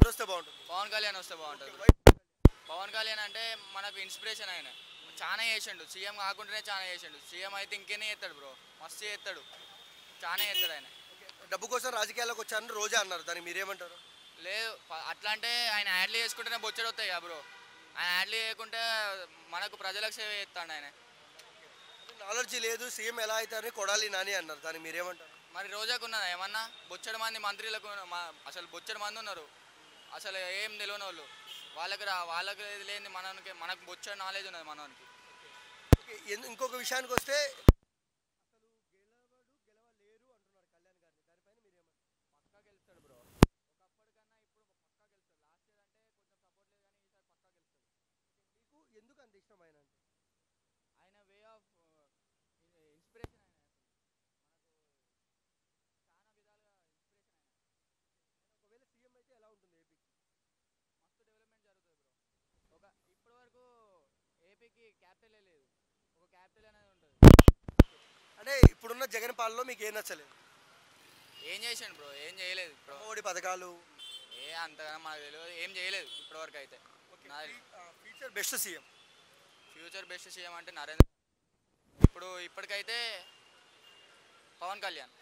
ఎవరు వస్తే బాగుంటుంది పవన్ కళ్యాణ్ వస్తే బాగుంటుంది పవన్ కళ్యాణ్ అంటే మనకు ఇన్స్పిరేషన్ ఆయన చాలా చేసిండు సీఎం కాకుండానే చాలా చేసిండు సీఎం అయితే ఇంకేనే చేస్తాడు బ్రో మస్తు చేస్తాడు చాలా చేస్తాడు ఆయన డబ్బు కోసం రాజకీయాల్లోకి వచ్చారని రోజా అన్నారు దానికి మీరేమంటారు లేదు ప- అట్లా అంటే ఆయన యాడ్లు చేసుకుంటేనే బొచ్చడు వస్తాయి కదా బ్రో ఆయన యాడ్లు చేయకుంటే మనకు ప్రజలకు సేవ చేస్తాడు ఆయన నాలెడ్జ్ లేదు సీఎం ఎలా అవుతారని కొడాలి నాని అన్నారు దానికి మీరేమంటారు మరి రోజాకు ఉన్నదా ఏమన్నా బొచ్చడు మంది మంత్రులకు మా- అసలు బొచ్చడు మంది ఉన్నారు అసలు ఏం తెలియని వాళ్ళు వాళ్ళకి రా వాళ్ళకి లేదు లేని మనకి మనకు బొచ్చడు నాలెడ్జ్ ఉన్నది మనకి ఓకే, ఎన్- ఇంకొక విషయానికి వస్తే పక్కా గెలుస్తాడు బ్రో ఒకప్పటికన్నా ఇప్పుడు పక్కా గెలుస్తాడు లాస్ట్ ఇయర్ అంటే కొంచెం సపోర్ట్ లేదు కానీ ఈసారి పక్కా గెలుస్తాడు మీకు ఎందుకు అంత ఇష్టం ఆయన అంటే ఆయన వే ఆఫ్ ఇన్స్పిరేషన్ ఆయన మనకు చాలా విధాలుగా ఇన్స్పిరేషన్ ఆయన ఒకవేళ సీఎం అయితే ఎలా ఉంటుంది ఏపీకి మస్తు డెవలప్మెంట్ జరుగుతుంది బ్రో ఒక ఇప్పటి వరకు ఏపీకి క్యాపిటలే లేదు ఒక క్యాపిటల్ అనేది ఉంటుంది అంటే ఇప్పుడున్న జగన్ పాలనలో మీకు ఏం నచ్చలేదు ఏం చేసిండు బ్రో ఏం చేయలేదు బ్రో మోడీ పథకాలు ఏ అంతగా మనకు తెలియదు ఏం చేయలేదు ఇప్పటి వరకు అయితే నాది future best CM future best CM అంటే నరేంద్ర ఇప్పుడు ఇప్పటికైతే పవన్ కళ్యాణ్